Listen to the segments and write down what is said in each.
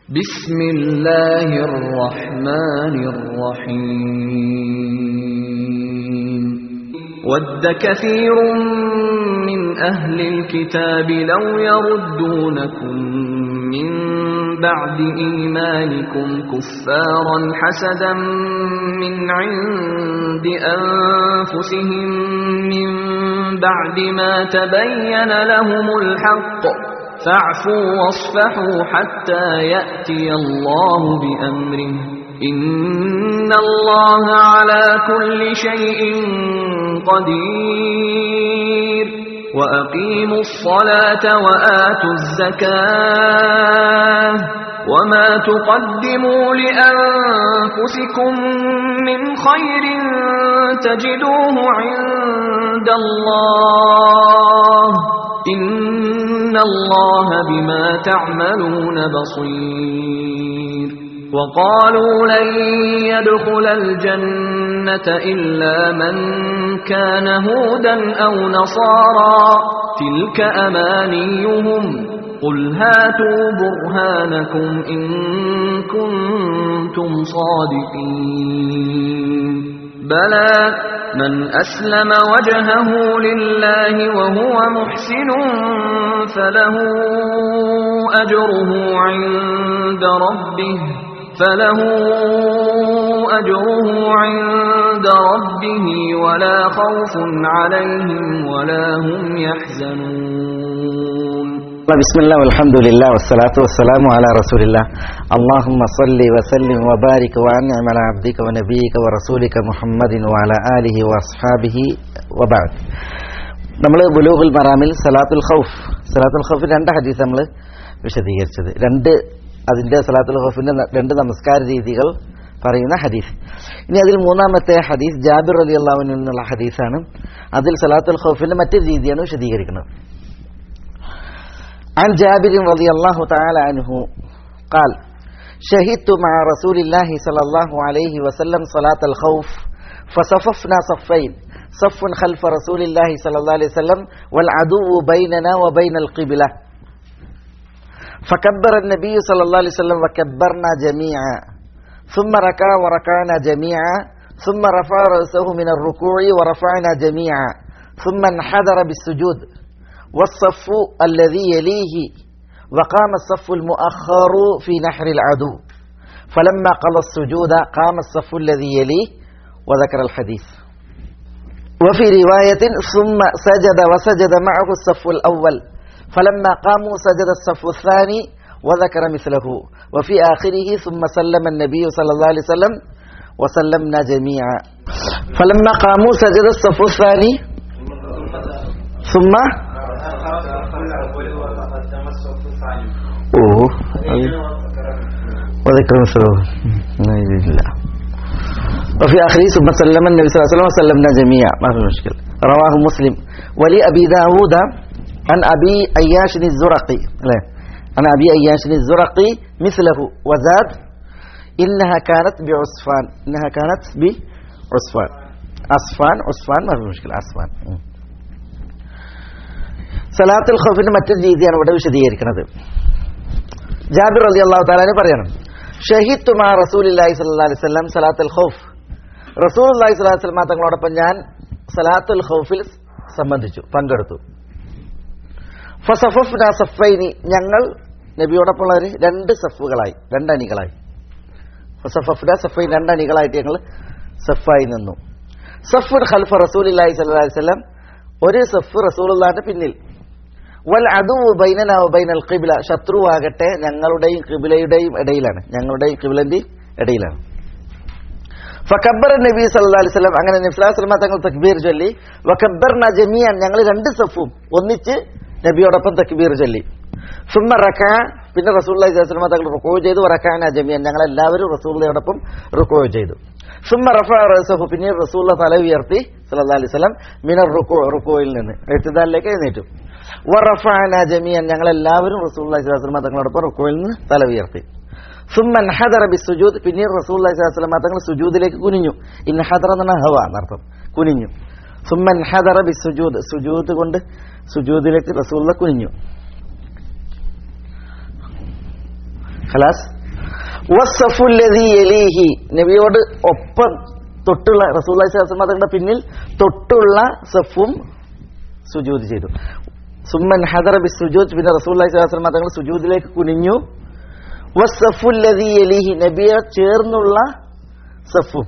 بسم الله الرحمن الرحيم ود كثير من أهل الكتاب لو يردونكم من بعد إيمانكم كفارا حسدا من عند أنفسهم من بعد ما تبين لهم الحق فاعفوا واصفحوا حتى يأتي الله بأمره إن الله على كل شيء قدير وأقيموا الصلاة وآتوا الزكاة وما تقدموا لأنفسكم من خير تجدوه عند الله إن الله بما تعملون بصير وقالوا لن يدخل الجنة إلا من كان هودا أو نصارى تلك أمانيهم قل هاتوا برهانكم إن كنتم صادقين بلى من أسلم وجهه لله وهو محسن فله أجره عند ربه فله أجره عند ربه ولا خوف عليهم ولا هم يحزنون بسم الله والحمد لله والصلاة والسلام على رسول الله اللهم صل وسلم وبارك وأنعم على عبدك ونبيك ورسولك محمد وعلى آله وأصحابه وبعد നമ്മൾ ബുലൂഹുൽ മറാമിൽ സലാത്തുൽ ഖൗഫ് സലാത്തുൽ ഖൗഫിൽ രണ്ട് ഹദീസ് നമ്മൾ വിശദീകരിച്ചത് രണ്ട് അതിൻ്റെ സലാത്തുൽ ഖൗഫിൻ്റെ രണ്ട് നമസ്കാര രീതികൾ പറയുന്ന ഹദീസ് ഇനി അതിൽ മൂന്നാമത്തെ ഹദീസ് ജാബിർ അലി അള്ളാഹുവിൽ നിന്നുള്ള ഹദീസാണ് അതിൽ സലാത്തുൽ ഖൗഫിൻ്റെ മറ്റൊരു രീതിയാണ് വിശദീകരിക്കുന്നത് عن جابر رضي الله تعالى عنه قال شهدت مع رسول الله صلى الله عليه وسلم صلاة الخوف فصففنا صفين صف خلف رسول الله صلى الله عليه وسلم والعدو بيننا وبين القبلة فكبر النبي صلى الله عليه وسلم وكبرنا جميعا ثم ركع وركعنا جميعا ثم رفع رأسه من الركوع ورفعنا جميعا ثم انحدر بالسجود والصف الذي يليه وقام الصف المؤخر في نحر العدو فلما قضى السجود قام الصف الذي يليه وذكر الحديث وفي رواية ثم سجد وسجد معه الصف الأول فلما قاموا سجد الصف الثاني وذكر مثله وفي آخره ثم سلم النبي صلى الله عليه وسلم وسلمنا جميعا فلما قاموا سجد الصف الثاني ثم اوه وذكر مثله لا وفي آخره ثم سلم النبي صلى الله عليه وسلم وسلمنا جميعا ما في مشكلة رواه مسلم ولأبي داود عن أبي أياش الزرقي لا عن أبي أياش الزرقي مثله وزاد إنها كانت بعصفان إنها كانت بعصفان عصفان عصفان ما في مشكلة عصفان സലാത്തുൽ ഖൗഫിന്റെ മറ്റൊരു രീതിയാണ് ഇവിടെ വിശദീകരിക്കുന്നത് ജാബിർ അലി അള്ളാഹു താലാന് പറയണം ഷഹീദ് മാ റസൂലി സല്ലാ അലൈഹി സ്വലം സലാത്തുൽ ഖൗഫ് റസൂൽ അള്ളാഹി സ്വലാഹു സ്വലമ തങ്ങളോടൊപ്പം ഞാൻ സലാത്തുൽ ഖൗഫിൽ സംബന്ധിച്ചു പങ്കെടുത്തു ഫസഫഫ് സഫൈനി ഞങ്ങൾ നബിയോടൊപ്പമുള്ള ഒരു രണ്ട് സഫുകളായി രണ്ടണികളായി ഫസഫഫ് സഫൈൻ രണ്ടണികളായിട്ട് ഞങ്ങൾ സഫായി നിന്നു സഫുൽ ഖൽഫ റസൂലി സല്ലാ അലൈഹി സ്വലം ഒരു സഫ് റസൂലുള്ളാന്റെ പിന്നിൽ വൽ അതു ബൈനന ബൈനൽ ഖിബ്ല ശത്രുവാകട്ടെ ഞങ്ങളുടെയും ഖിബ്ലയുടെയും ഇടയിലാണ് ഞങ്ങളുടെയും ഖിബ്ലന്റെയും ഇടയിലാണ് ഫക്കബ്ബർ നബി സല്ലല്ലാഹു അലൈഹി വസല്ലം അങ്ങനെ നബി സല്ലല്ലാഹു അലൈഹി വസല്ലം തങ്ങൾ തക്ബീർ ചൊല്ലി വക്കബ്ബർന ജമിയൻ ഞങ്ങൾ രണ്ട് സഫും ഒന്നിച്ച് നബിയോടൊപ്പം തക്ബീർ ചൊല്ലി സുമ്മ റക പിന്നെ റസൂലുള്ളാഹി സ്വല്ലല്ലാഹു അലൈഹി വസല്ലം തങ്ങൾ റുക്കൂ ചെയ്തു റക്കാന ജമിയൻ ഞങ്ങൾ എല്ലാവരും റസൂലുള്ളയോടൊപ്പം റുക്കൂ ചെയ്തു സുമ്മ റഫ റസഹു പിന്നീട് റസൂലുള്ള തല ഉയർത്തി സല്ലല്ലാഹു അലൈഹി വസല്ലം മിനർ റുക്കൂ റുക്കോയിൽ നിന്ന് എഴുത്തുദാലിലേക്ക് എഴുന്നേറ്റു വറഫഅന ജമിയൻ ഞങ്ങൾ എല്ലാവരും റസൂലുള്ളാഹി സ്വല്ലല്ലാഹു അലൈഹി വസല്ലം തങ്ങളോടൊപ്പം റുക്കോയിൽ നിന്ന് തല ഉയർത്തി സുമ്മൻ ഹദറ ബി സുജൂദ് പിന്നീട് റസൂലുള്ളാഹി സ്വല്ലല്ലാഹു അലൈഹി വസല്ലം തങ്ങൾ സുജൂദിലേക്ക് കുനിഞ്ഞു ഇൻ ഹദറ എന്ന ഹവ എന്നർത്ഥം കുനിഞ്ഞു സുമ്മൻ ഹദറ ബി സുജൂദ് സുജൂദ് കൊണ്ട് സുജൂദിലേക്ക് റസൂലുള്ള കുനിഞ്ഞു ഖലാസ് വസ്സഫുല്ലദീ യലീഹി നബിയോട് ഒപ്പം തൊട്ടുള്ള റസൂലുള്ളാഹി സ്വല്ലല്ലാഹു അലൈഹി വസല്ലം തങ്ങളുടെ പിന്നിൽ തൊട്ടുള്ള സഫും സുജൂദ് ചെയ്തു സുമ്മൻ ഹദറ ബി സുജൂദ് പിന്നെ റസൂലുള്ളാഹി സ്വല്ലല്ലാഹു അലൈഹി വസല്ലം തങ്ങൾ സുജൂദിലേക്ക് കുനിഞ്ഞു വസ്സഫുല്ലദീ യലീഹി നബിയെ ചേർന്നുള്ള സഫും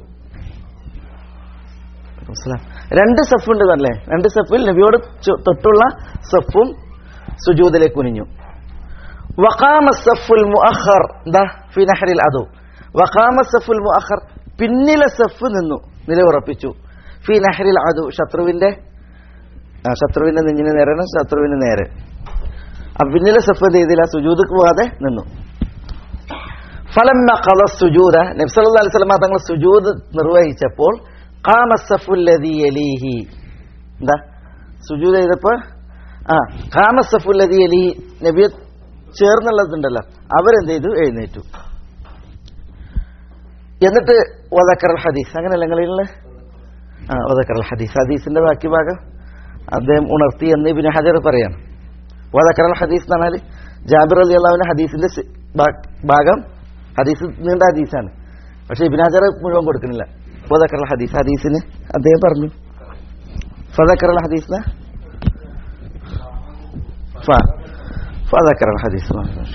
മനസ്സിലായോ? രണ്ട് സഫ് ഉണ്ട് അല്ലേ രണ്ട് സഫിൽ നബിയോട് ചു- തൊട്ടുള്ള സഫും സുജൂദിലേക്ക് കുനിഞ്ഞു വഖാമ സഫുൽ മുഅഖർ ദാ ഫി നഹരിൽ അദു വഖാമ സഫുൽ മുഅഖർ പിന്നിലെ സഫ് നിന്നു നിലയുറപ്പിച്ചു ഫി നഹരിൽ അദു ശത്രുവിന്റെ ആ, ശത്രുവിന്റെ നെഞ്ചിന് നേരെ ശത്രുവിന് നേരെ അപ്പൊ പിന്നിലെ സഫ് എന്ത് ചെയ്തില്ല സുജൂദ് പോകാതെ നിന്നു ഫലമ്മ ഖല സുജൂദ നബി സല്ലല്ലാഹു അലൈഹി വസല്ലം തങ്ങൾ സുജൂദ് നിർവഹിച്ചപ്പോൾ ഖാമ സഫുല്ലദീ യലീഹി എന്താ സുജൂദ് ചെയ്തപ്പോൾ ആ ഖാമ സഫുല്ലദീ യലീഹി നബിയെ ചേർന്നുള്ളതുണ്ടല്ലോ അവരെന്ത് ചെയ്തു എഴുന്നേറ്റു എന്നിട്ട് വദക്കറൽ ഹദീസ് അങ്ങനെയല്ല നിങ്ങളിലുള്ള ആ വദക്കറൽ ഹദീസ് ഹദീസിന്റെ ബാക്കി ഭാഗം അദ്ദേഹം ഉണർത്തി എന്ന് ഇബിന് ഹജർ പറയാണ് വദക്കറൽ ഹദീസ് എന്ന് പറഞ്ഞാൽ ജാബിർ അലി അള്ളാഹുവിന്റെ ഹദീസിന്റെ സി- ഭാ- ഭാഗം ഹദീസ് നീണ്ട ഹദീസാണ് പക്ഷെ ഇബിൻ ഹജർ മുഴുവൻ കൊടുക്കുന്നില്ല വദക്കറൽ ഹദീസ് ഹദീസിന് അദ്ദേഹം പറഞ്ഞു ഫദക്കറൽ ഹദീസ് ഫദക്കറൽ ഹദീസ്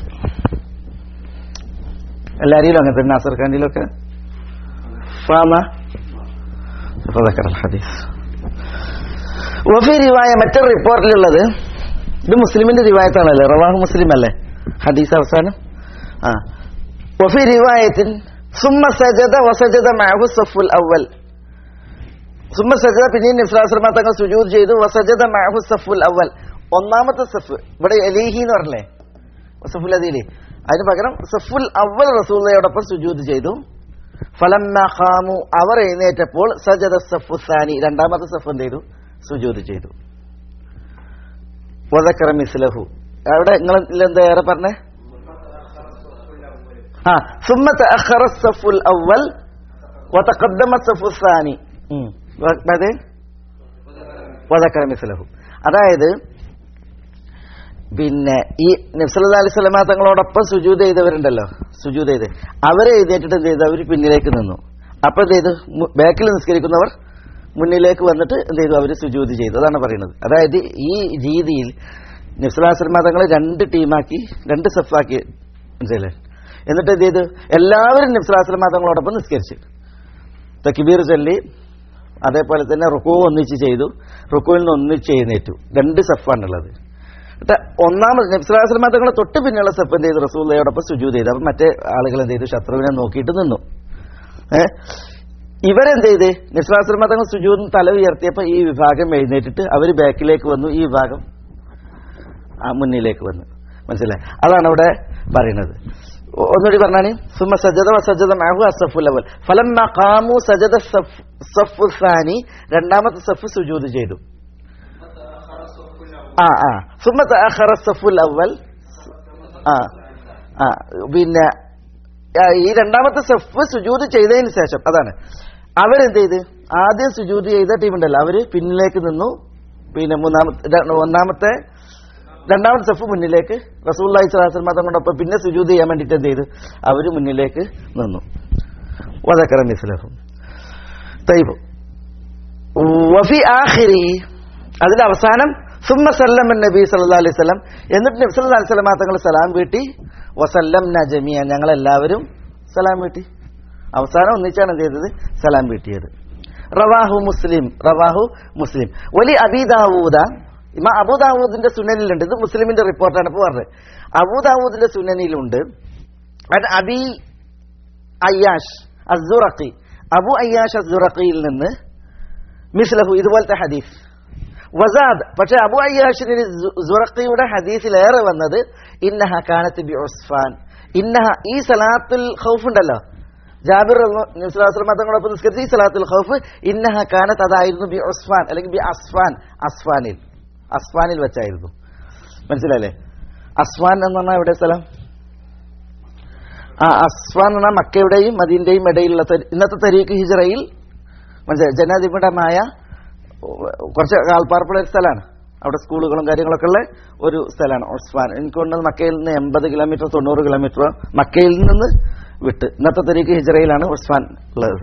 എല്ലാരിലും അങ്ങനെ തന്നെ നാസർ ഖാനിലൊക്കെ ഫാമ ഫദക്കറൽ ഹദീസ് വഫി റിവായ മറ്റൊരു റിപ്പോർട്ടിലുള്ളത് ഇത് മുസ്ലിമിന്റെ റിവായത്താണല്ലേ റവാഹ് മുസ്ലിം അല്ലേ ഹദീസ് അവസാനം ആ വഫി റിവായത്തിൻ സുമ്മ സജദ വസജദ മഅഹു സഫുൽ അവൽ സുമ്മ സജദ പിന്നീട് നിസ്ലാസ്ലമ തങ്ങൾ സുജൂദ് ചെയ്തു വസജദ മഅഹു സഫുൽ അവൽ ഒന്നാമത്തെ സഫ് ഇവിടെ എലീഹി എന്ന് പറഞ്ഞല്ലേ സഫുൽ അദീലി അതിന് പകരം സഫുൽ അവൽ റസൂലയോടൊപ്പം സുജൂദ് ചെയ്തു ഫലമ്മ ഖാമു അവർ എഴുന്നേറ്റപ്പോൾ സജദ സഫു സാനി രണ്ടാമത്തെ സഫ് എന്ത് ചെയ്തു സുജൂദ് ചെയ്തു വദക്കറ മിസ്ലഹു അവിടെ നിങ്ങൾ എന്താ ഏറെ പറഞ്ഞേ ആ ثم تأخر الصف الأول وتقدم الصف الثاني ഉം. വ- بعدين വദക്കറ മിസ്ലഹു അതായത് പിന്നെ ഈ നബ്സല്ലാ അലൈഹി സ്വലമ തങ്ങളോടൊപ്പം സുജൂത് ചെയ്തവരുണ്ടല്ലോ സുജൂത് ചെയ്ത് അവരെ എഴുന്നേറ്റിട്ട് എന്ത് ചെയ്തു അവർ പിന്നിലേക്ക് നിന്നു അപ്പൊ എന്ത് ചെയ്തു മു- ബാക്കിൽ നിസ്കരിക്കുന്നവർ മുന്നിലേക്ക് വന്നിട്ട് എന്ത് ചെയ്തു അവർ സുജൂത് ചെയ്തു അതാണ് പറയുന്നത് അതായത് ഈ രീതിയിൽ നബ്സലാസ്ലമ തങ്ങൾ രണ്ട് ടീമാക്കി രണ്ട് സഫാക്കി മനസ്സിലെ എന്നിട്ട് എന്ത് ചെയ്തു എല്ലാവരും നബ്സലാസ്ലമ തങ്ങളോടൊപ്പം നിസ്കരിച്ചു തക്കിബീർ ചൊല്ലി അതേപോലെ തന്നെ റുക്കു ഒന്നിച്ച് ചെയ്തു റുക്കുവിൽ നിന്ന് ഒന്നിച്ച് എഴുന്നേറ്റു രണ്ട് സഫാണുള്ളത് എന്നിട്ട് ഒന്നാമത് നബ്സലാസ്ലമ തങ്ങളെ തൊട്ട് പിന്നെയുള്ള സഫ് എന്ത് ചെയ്തു റസൂല്ലയോടൊപ്പം സുജൂത് ചെയ്തു അപ്പം മറ്റേ ആളുകൾ എന്ത് ചെയ്തു ശത്രുവിനെ നോക്കിയിട്ട് നിന്നു ഏഹ് ഇവരെന്ത് ചെയ്ത് നിസ്ലാശ്രമ തങ്ങൾ സുജൂദിന് തല ഉയർത്തിയപ്പോൾ ഈ വിഭാഗം എഴുന്നേറ്റിട്ട് അവർ ബാക്കിലേക്ക് വന്നു ഈ വിഭാഗം ആ മുന്നിലേക്ക് വന്നു മനസ്സിലായി അതാണ് ഇവിടെ പറയുന്നത് ഒ- ഒന്നുകൂടി പറഞ്ഞാണ് സുമ സജദ സജദ മാഹു അസഫുൽ അവൽ ഫലം ഖാമു സജദ സഫ്- സഫു സാനി രണ്ടാമത്തെ സഫ് സുജൂദ് ചെയ്തു ആ ആ സുമ തഅഖറ സഫുൽ അവൽ ആ ആ പിന്നെ ആ, ഈ രണ്ടാമത്തെ സഫ് സുജൂദ് ചെയ്തതിന് ശേഷം അതാണ് അവരെന്ത് ചെയ്ത് ആദ്യം സുജൂദ് ചെയ്ത ടീം ഉണ്ടല്ലോ അവര് പിന്നിലേക്ക് നിന്നു പിന്നെ മൂന്നാമത്തെ ര- ഒന്നാമത്തെ രണ്ടാമത്തെ സഫ് മുന്നിലേക്ക് റസൂള്ളി സ്വലാസ്ലമ തങ്ങളോടൊപ്പം പിന്നെ സുജൂദ് ചെയ്യാൻ വേണ്ടിയിട്ട് എന്ത് ചെയ്തു അവര് മുന്നിലേക്ക് നിന്നു വദക്കറ മിസ്ലഹും തൈബ് വഫി ആഖിരി അതിന്റെ അവസാനം സുമ്മ സല്ലം നബി സല്ലല്ലാഹു അലൈഹി വസല്ലം എന്നിട്ട് നബി സല്ലല്ലാഹു അലൈഹി വസല്ലം തങ്ങൾ സലാം വീട്ടി വസല്ലം ജമിയ ഞങ്ങൾ എല്ലാവരും സലാം വീട്ടി അവസാനം ഒന്നിച്ചാണ് എന്ത് ചെയ്തത് സലാം വീട്ടിയത് റവാഹു മുസ്ലിം റവാഹു മുസ്ലിം വലി അബീദാവൂദ ഇമ അബൂദാവൂദിന്റെ സുനനിലുണ്ട് ഇത് മുസ്ലിമിന്റെ റിപ്പോർട്ടാണ് ഇപ്പോൾ പറഞ്ഞത് അബൂദാവൂദിന്റെ സുനനിലുണ്ട് അത് Abi Ayyash Azuraqi Abu Ayyash അസുറഖിയിൽ നിന്ന് മിസ്ലഹു ഇതുപോലത്തെ ഹദീസ് വസാദ് പക്ഷെ അബു അയ്യാഷിന് സുറഖിയുടെ ഹദീസിലേറെ വന്നത് ഇന്നഹ കാനത്ത് ബി ഉസ്ഫാൻ ഇന്നഹ ഈ സലാത്തുൽ ഖൗഫ് ഉണ്ടല്ലോ ജാബിർ തങ്ങളോടൊപ്പം നിസ്കരിച്ച ഈ സലാത്തുൽ ഖൗഫ് ഇന്നഹ കാനത്ത് അതായിരുന്നു ബി ഉസ്ഫാൻ അല്ലെങ്കിൽ ബി അസ്ഫാൻ അസ്ഫാനിൽ അസ്ഫാനിൽ വെച്ചായിരുന്നു മനസ്സിലായില്ലേ അസ്ഫാൻ എന്ന് പറഞ്ഞാൽ എവിടെ സ്ഥലം ആ അസ്ഫാൻ എന്ന് പറഞ്ഞാൽ മക്കയുടെയും മദീന്റെയും ഇടയിലുള്ള ത- ഇന്നത്തെ തരീഖ് ഹിജറയിൽ മനസ്സിലായി ജനാധിപത്യമായ കുറച്ച് ആൾപ്പാർപ്പുള്ള ഒരു സ്ഥലമാണ് അവിടെ സ്കൂളുകളും കാര്യങ്ങളൊക്കെ ഉള്ള ഒരു സ്ഥലമാണ് ഉസ്ഫാൻ എനിക്ക് തോന്നുന്നത് മക്കയിൽ നിന്ന് എൺപത് കിലോമീറ്റർ തൊണ്ണൂറ് കിലോമീറ്റർ മക്കയിൽ നിന്ന് വിട്ട് ഇന്നത്തെ തരീക്ക് ഹിജറയിലാണ് ഉസ്മാൻ ഉള്ളത്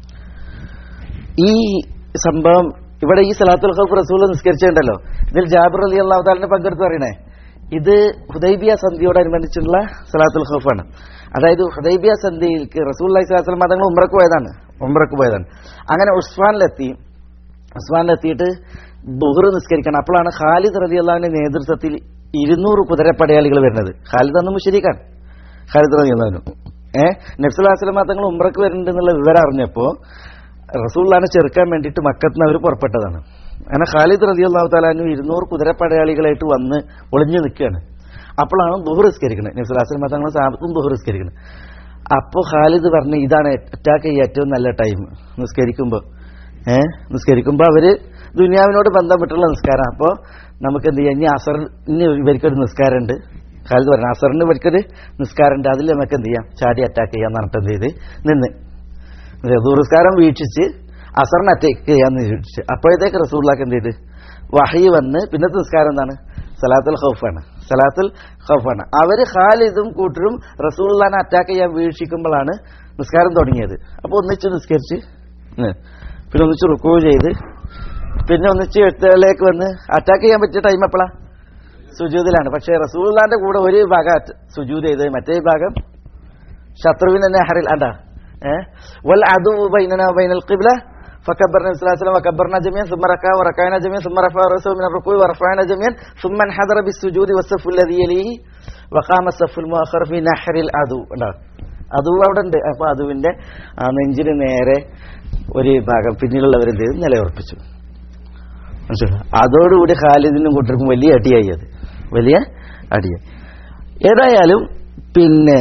ഈ സംഭവം ഇവിടെ ഈ സലാത്തുൽ ഖൗഫ് റസൂൽ നിസ്കരിച്ചിട്ടുണ്ടല്ലോ ഇതിൽ ജാബിർ അലി അള്ളാഹു താലിനെ പങ്കെടുത്ത് പറയണേ ഇത് ഹുദൈബിയ സന്ധിയോടനുബന്ധിച്ചുള്ള സലാത്തുൽ ഖൗഫാണ് അതായത് ഹുദൈബിയ സന്ധിയിലേക്ക് റസൂൽ അലൈഹി സ്വലാത്തു മതങ്ങൾ ഉമ്രക്ക് പോയതാണ് ഉമ്രക്ക് പോയതാണ് അങ്ങനെ ഉസ്മാനിലെത്തി ഉസ്മാനിലെത്തിയിട്ട് ബുഹർ നിസ്കരിക്കണം അപ്പോഴാണ് ഖാലിദ് റലി അള്ളാഹിന്റെ നേതൃത്വത്തിൽ ഇരുന്നൂറ് കുതിരപ്പടയാളികൾ വരുന്നത് ഖാലിദ് അന്ന് മുഷരിക്കാണ് ഖാലിദ് റലി അള്ളാഹുനും ഏഹ് നബ്സുല്ലാസ്ലം തങ്ങൾ ഉമ്രക്ക് വരുന്നുണ്ട് എന്നുള്ള വിവരം അറിഞ്ഞപ്പോൾ റസൂള്ളാനെ ചെറുക്കാൻ വേണ്ടിയിട്ട് മക്കത്ത് നിന്ന് അവർ പുറപ്പെട്ടതാണ് അങ്ങനെ ഖാലിദ് റതി അള്ളാഹു താലാനു ഇരുന്നൂറ് കുതിരപ്പടയാളികളായിട്ട് വന്ന് ഒളിഞ്ഞു നിൽക്കുകയാണ് അപ്പോഴാണ് ദുഹറിസ്കരിക്കുന്നത് നബ്സുല്ലാസ്ലം തങ്ങൾ സാബത്തും ദുഹറിസ്കരിക്കുന്നത് അപ്പോൾ ഖാലിദ് പറഞ്ഞു ഇതാണ് അറ്റാക്ക് ചെയ്യാൻ ഏറ്റവും നല്ല ടൈം നിസ്കരിക്കുമ്പോൾ ഏഹ് നിസ്കരിക്കുമ്പോൾ അവര് ദുനിയാവിനോട് ബന്ധപ്പെട്ടുള്ള നിസ്കാരം അപ്പോൾ നമുക്ക് എന്ത് ചെയ്യാം ഇനി അസറിന് ഇവർക്കൊരു നിസ്കാരമുണ്ട് ഖാലിദ് പറഞ്ഞു അസറിന് ഇവർക്കൊരു നിസ്കാരമുണ്ട് അതിൽ നമുക്ക് എന്ത് ചെയ്യാം ചാടി അറ്റാക്ക് ചെയ്യാന്ന് പറഞ്ഞിട്ട് എന്ത് ചെയ്ത് നിന്ന് ദുർസ്കാരം വീക്ഷിച്ച് അസറിന് അറ്റാക്ക് ചെയ്യാന്ന് വീക്ഷിച്ച് അപ്പോഴത്തേക്ക് റസൂള്ളാക്ക് എന്ത് ചെയ്ത് വഹി വന്ന് പിന്നത്തെ നിസ്കാരം എന്താണ് സലാത്തുൽ ഖൗഫാണ് സലാത്തുൽ ഖൗഫാണ് അവര് ഖാലിദും കൂട്ടരും റസൂള്ളാനെ അറ്റാക്ക് ചെയ്യാൻ വീക്ഷിക്കുമ്പോഴാണ് നിസ്കാരം തുടങ്ങിയത് അപ്പോൾ ഒന്നിച്ച് നിസ്കരിച്ച് ഉം. പിന്നെ ഒന്നിച്ച് റുക്കൂ ചെയ്ത് പിന്നെ ഒന്നിച്ച് എഴുത്തേലേക്ക് വന്ന് അറ്റാക്ക് ചെയ്യാൻ പറ്റിയ ടൈം എപ്പോഴാ സുജൂദിലാണ് പക്ഷേ റസൂള്ളാന്റെ കൂടെ ഒരു ഭാഗം സുജൂദ് ചെയ്ത് മറ്റേ ഭാഗം ശത്രുവിനെ നെഹറിൽ അണ്ടാ ഏഹ് വൽ അദു ബൈനന ബൈനൽ ഖിബ്ല فكبرنا صلى الله عليه وسلم وكبرنا جميعا ثم ركع وركعنا جميعا ثم رفع راسه من الركوع ورفعنا جميعا ثم انحدر بالسجود والصف الذي يليه وقام الصف المؤخر في نحر العدو ഉണ്ടാ അതു അവിടെ ഉണ്ട് അപ്പൊ അതുവിന്റെ ആ നെഞ്ചിന് നേരെ ഒരു ഭാഗം പിന്നിലുള്ളവരെന്ത് ചെയ്തു നിലയുറപ്പിച്ചു മനസ്സിലായോ? അതോടുകൂടി ഖാലിദിനും കൂട്ടർക്കും വലിയ അടിയായി അത് വലിയ അടിയായി ഏതായാലും പിന്നെ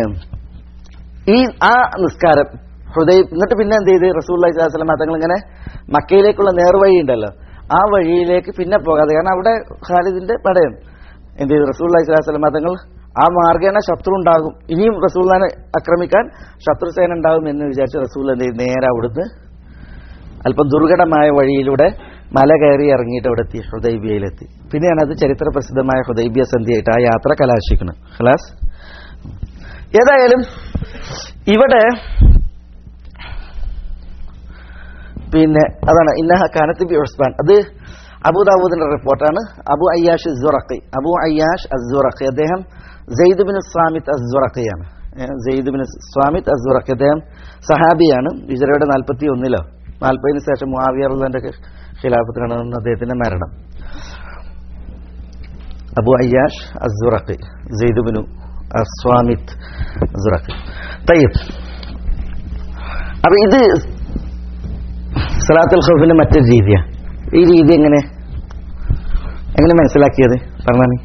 ഈ ആ നിസ്കാരം ഹൃദയ എന്നിട്ട് പിന്നെ എന്ത് ചെയ്ത് റസൂല്ലി സ്വലം തങ്ങൾ ഇങ്ങനെ മക്കയിലേക്കുള്ള നേർവഴി ഉണ്ടല്ലോ ആ വഴിയിലേക്ക് പിന്നെ പോകാതെ കാരണം അവിടെ ഖാലിദിന്റെ പടയം എന്ത് ചെയ്തു റസൂല്ലി സ്വലം തങ്ങൾ ആ മാർഗേണ ശത്രു ഉണ്ടാകും ഇനിയും റസൂല്ലാനെ ആക്രമിക്കാൻ ശത്രുസേന ഉണ്ടാകും എന്ന് വിചാരിച്ച് റസൂൽ എന്ത് ചെയ്തു നേരെ അവിടുന്ന് അല്പം ദുർഘടമായ വഴിയിലൂടെ മല കയറി ഇറങ്ങിയിട്ട് അവിടെ എത്തി ഹുദൈബിയയിലെത്തി പിന്നെയാണ് അത് ചരിത്ര പ്രസിദ്ധമായ ഹുദൈബിയ സന്ധ്യയായിട്ട് ആ യാത്ര കലാശിക്കുന്നത് ഖലാസ് ഏതായാലും ഇവിടെ പിന്നെ അതാണ് ഇന്നഹ കാനത്ത് ബി ഉസ്മാൻ അത് അബുദാബൂദിന്റെ റിപ്പോർട്ടാണ് Abu Ayyash Zuraqi Abu Ayyash Azuraqi അദ്ദേഹം സെയ്ദ് ബിൻ സ്വാമിത് അസുറഖിയാണ് സെയ്ദ് ബിൻ സ്വാമിത് അസുറഖി അദ്ദേഹം സഹാബിയാണ് ഇജറയുടെ നാൽപ്പത്തി ഒന്നിലോ നാൽപ്പതിന് ശേഷം മുആവിയറുള്ളതിന്റെ ഖിലാഫത്തിനാണ് അദ്ദേഹത്തിന്റെ മരണം Abu Ayyash Azuraqi Zaid bin Samit Azuraqi തയ്യബ് അപ്പൊ ഇത് സലാത്തുൽ ഖൗഫിന്റെ മറ്റൊരു രീതിയാണ് ഈ രീതി എങ്ങനെ എങ്ങനെ മനസ്സിലാക്കിയത് പറഞ്ഞാണി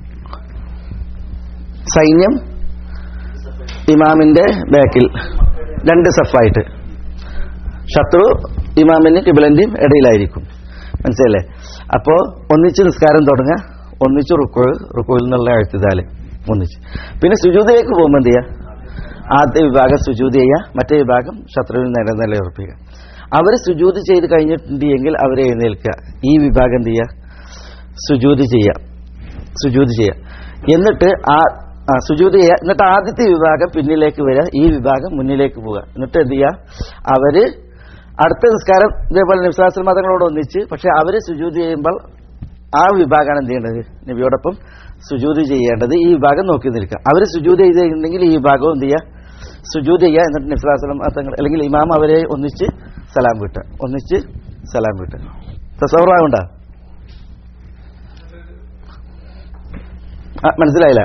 സൈന്യം ഇമാമിന്റെ ബാക്കിൽ രണ്ട് സഫായിട്ട് ശത്രു ഇമാമിന്റെ കിബിലന്റെയും ഇടയിലായിരിക്കും മനസ്സിലല്ലേ അപ്പോ ഒന്നിച്ച് നിസ്കാരം തുടങ്ങുക ഒന്നിച്ച് റുക്കോ റുക്കോയിൽ നിന്നുള്ള എഴുത്തുതാല് ഒന്നിച്ച് പിന്നെ സുജൂതയിലേക്ക് പോകുമ്പോൾ എന്ത് ചെയ്യുക ആദ്യ വിഭാഗം സുജൂത് ചെയ്യുക മറ്റേ വിഭാഗം ശത്രുവിന് നേരെ നിലയുറപ്പിക്കുക അവർ സുജൂത് ചെയ്ത് കഴിഞ്ഞിട്ടുണ്ട് എങ്കിൽ അവരെ എഴുന്നേൽക്കുക ഈ വിഭാഗം എന്ത് ചെയ്യുക സുജൂത് ചെയ്യുക സുജൂത് ചെയ്യുക എന്നിട്ട് ആ ആ, സുജൂത് ചെയ്യുക എന്നിട്ട് ആദ്യത്തെ വിഭാഗം പിന്നിലേക്ക് വരിക ഈ വിഭാഗം മുന്നിലേക്ക് പോവുക എന്നിട്ട് എന്ത് ചെയ്യുക അവര് അടുത്ത നിസ്കാരം ഇതേപോലെ നിസ്ലാസ്ല മതങ്ങളോട് ഒന്നിച്ച് പക്ഷെ അവര് സുജൂത് ചെയ്യുമ്പോൾ ആ വിഭാഗമാണ് എന്ത് ചെയ്യേണ്ടത് നബിയോടൊപ്പം സുജൂത് ചെയ്യേണ്ടത് ഈ വിഭാഗം നോക്കി നിൽക്കുക അവർ സുജൂത് ചെയ്തിട്ടുണ്ടെങ്കിൽ ഈ വിഭാഗവും എന്ത് ചെയ്യുക സുജൂത് ചെയ്യുക എന്നിട്ട് നിസ്ലാസ്ലം തങ്ങൾ അല്ലെങ്കിൽ ഇമാം അവരെ ഒന്നിച്ച് സലാം വിട്ടുക ഒന്നിച്ച് സലാം വിട്ടുക തസൗറാവുണ്ടോ ആ, മനസ്സിലായില്ല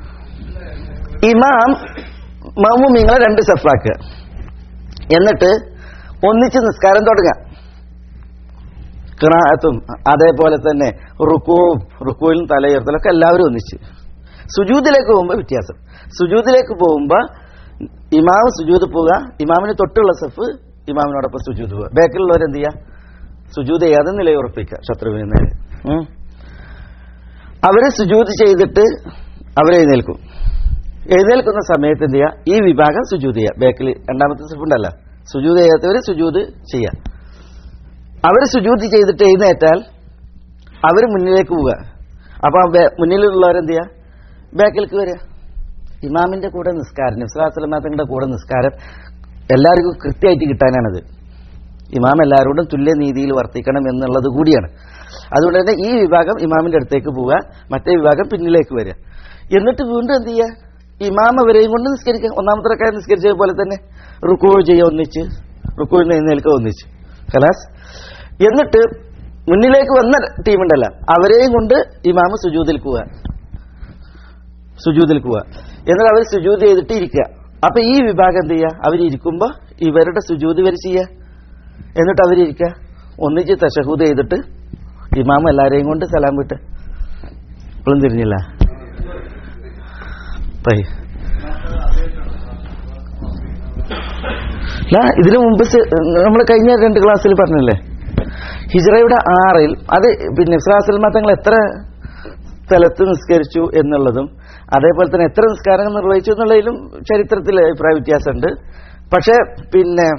ഇമാം മൗമുമിങ്ങളെ രണ്ട് സഫാക്കുക എന്നിട്ട് ഒന്നിച്ച് നിസ്കാരം തുടങ്ങുക കിറാത്തും അതേപോലെ തന്നെ റുക്കുവും റുക്കുവിലും തലയുയർത്തലൊക്കെ എല്ലാവരും ഒന്നിച്ച് സുജൂദിലേക്ക് പോകുമ്പോൾ വ്യത്യാസം സുജൂദിലേക്ക് പോകുമ്പോൾ ഇമാം സുജൂദ് പോവുക ഇമാമിന് തൊട്ടുള്ള സഫ് ഇമാമിനോടൊപ്പം സുജൂദ് പോവുക ബാക്കിലുള്ളവർ എന്ത് ചെയ്യുക സുജൂദ് ചെയ്യാതെ നിലയുറപ്പിക്കുക ശത്രുവിന് നേരെ ഉം. അവര് സുജൂദ് ചെയ്തിട്ട് അവരെഴുന്നേൽക്കും എഴുന്നേൽക്കുന്ന സമയത്ത് എന്ത് ചെയ്യുക ഈ വിഭാഗം സുജൂദ് ചെയ്യുക ബാക്കിൽ രണ്ടാമത്തെ സഫ് ഉണ്ടല്ലോ സുജൂദ് ചെയ്യാത്തവർ സുജൂദ് ചെയ്യുക അവർ സുജൂദ് ചെയ്തിട്ട് എഴുന്നേറ്റാൽ അവർ മുന്നിലേക്ക് പോവുക അപ്പൊ ആ ബേ- മുന്നിലുള്ളവരെന്ത് ചെയ്യുക ബാക്കിലേക്ക് വരിക ഇമാമിന്റെ കൂടെ നിസ്കാരം നിസ്ലാസ്ലമാങ്ങളുടെ കൂടെ നിസ്കാരം എല്ലാവർക്കും കൃത്യമായിട്ട് കിട്ടാനാണത് ഇമാം എല്ലാവരോടും തുല്യ നീതിയിൽ വർത്തിക്കണം എന്നുള്ളത് കൂടിയാണ് അതുകൊണ്ട് തന്നെ ഈ വിഭാഗം ഇമാമിന്റെ അടുത്തേക്ക് പോവുക മറ്റേ വിഭാഗം പിന്നിലേക്ക് വരിക എന്നിട്ട് വീണ്ടും എന്ത് ചെയ്യുക ഇമാം അവരെയും കൊണ്ട് നിസ്കരിക്കുക ഒന്നാമത്തെ റക്കായ നിസ്കരിച്ചത് പോലെ തന്നെ റുക്കോ ചെയ്യുക ഒന്നിച്ച് റുക്കോയിൽ നിന്ന് എഴുന്നേൽക്കുക ഒന്നിച്ച് ഖലാസ് എന്നിട്ട് മുന്നിലേക്ക് വന്ന ടീമുണ്ടല്ലോ അവരെയും കൊണ്ട് ഇമാമ് സുജൂതിൽ പോവുക സുജൂതിൽ പോവുക എന്നിട്ട് അവർ സുജൂത് ചെയ്തിട്ട് ഇരിക്കുക അപ്പൊ ഈ വിഭാഗം എന്ത് ചെയ്യുക അവരിയ്ക്കുമ്പോ ഇവരുടെ സുജൂത് ഇവർ ചെയ്യുക എന്നിട്ട് അവരിയ്ക്കുക ഒന്നിച്ച് തഷഹൂദ് ചെയ്തിട്ട് ഇമാം എല്ലാരെയും കൊണ്ട് സലാം വിട്ട് ഇപ്പോഴും തിരിഞ്ഞില്ല തൈ. ലാ, ഇതിനു മുമ്പ് നമ്മൾ കഴിഞ്ഞ രണ്ട് ക്ലാസ്സിൽ പറഞ്ഞില്ലേ ഹിജ്റയുടെ ആറിൽ അത് പിന്നെ ഇസ്ലാസൽ തങ്ങൾ എത്ര സ്ഥലത്ത് നിസ്കരിച്ചു എന്നുള്ളതും അതേപോലെ തന്നെ എത്ര നിസ്കാരങ്ങൾ നിർവഹിച്ചു എന്നുള്ളതിലും ചരിത്രത്തിൽ അഭിപ്രായ വ്യത്യാസമുണ്ട് പക്ഷേ പിന്നെ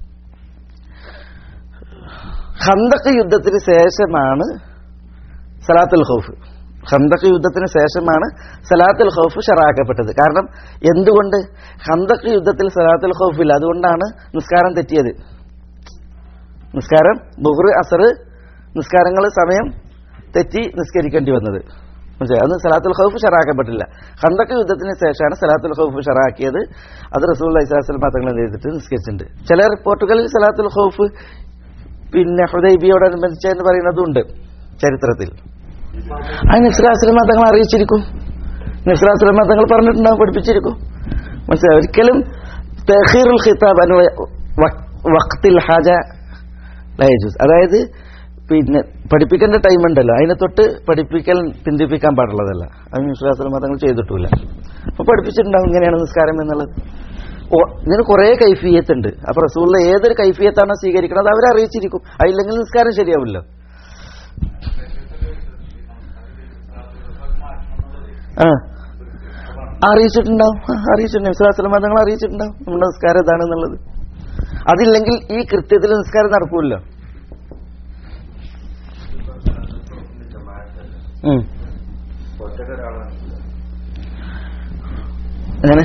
ഹന്തക്ക് യുദ്ധത്തിന് ശേഷമാണ് സലാത്തുൽ ഖൗഫ് ഹന്തക്ക് യുദ്ധത്തിന് ശേഷമാണ് സലാത്തുൽ ഖൗഫ് ഷറാക്കപ്പെട്ടത് കാരണം എന്തുകൊണ്ട് ഹന്തക്ക് യുദ്ധത്തിൽ സലാത്തുൽ ഖൗഫില്ല അതുകൊണ്ടാണ് നിസ്കാരം തെറ്റിയത് നിസ്കാരം ബുഹർ അസർ നിസ്കാരങ്ങൾ സമയം തെറ്റി നിസ്കരിക്കേണ്ടി വന്നത് മനസ്സിലായി അന്ന് സലാത്തുൽ ഖൗഫ് ഷറാക്കപ്പെട്ടില്ല ഹന്തക്ക് യുദ്ധത്തിന് ശേഷമാണ് സലാത്തുൽ ഖൗഫ് ഷറാക്കിയത് അത് റസൂൽ അലൈഹിസ്ലാം തങ്ങൾ എന്ത് ചെയ്തിട്ട് നിസ്കരിച്ചിട്ടുണ്ട് ചില റിപ്പോർട്ടുകളിൽ സലാത്തുൽ ഖൗഫ് പിന്നെ ഹുദൈബിയോടനുബന്ധിച്ച് എന്ന് പറയുന്നതുണ്ട് ചരിത്രത്തിൽ അത് നിസ്ലാസ്ലമ തങ്ങൾ അറിയിച്ചിരിക്കും നിസ്ലാസ്ലമ തങ്ങൾ പറഞ്ഞിട്ടുണ്ടാവും പഠിപ്പിച്ചിരിക്കും മനസ്സിലായി ഒരിക്കലും തഹീറുൽ ഖിതാബ് അനു വക്തിൽ ഹാജ ലയജൂസ് അതായത് പിന്നെ പഠിപ്പിക്കേണ്ട ടൈം ഉണ്ടല്ലോ അതിനെ തൊട്ട് പഠിപ്പിക്കൽ പിന്തിപ്പിക്കാൻ പാടുള്ളതല്ല അത് വിശ്വാസ തങ്ങൾ ചെയ്തിട്ടില്ല അപ്പൊ പഠിപ്പിച്ചിട്ടുണ്ടാവും ഇങ്ങനെയാണ് നിസ്കാരം എന്നുള്ളത് ഓ ഇതിന് കുറെ കൈഫിയത്തുണ്ട് അപ്പൊ റസൂളിലെ ഏതൊരു കൈഫിയത്താണോ സ്വീകരിക്കുന്നത് അവരെ അറിയിച്ചിരിക്കും അതില്ലെങ്കിൽ നിസ്കാരം ശരിയാവില്ല ആ അറിയിച്ചിട്ടുണ്ടാവും ആ, അറിയിച്ചിട്ടുണ്ടാവും വിശ്വാസ തങ്ങൾ അറിയിച്ചിട്ടുണ്ടാവും നമ്മുടെ നിസ്കാരം ഇതാണെന്നുള്ളത് അതില്ലെങ്കിൽ ഈ കൃത്യത്തിൽ നിസ്കാരം നടക്കൂല്ലോ ഉം. എങ്ങനെ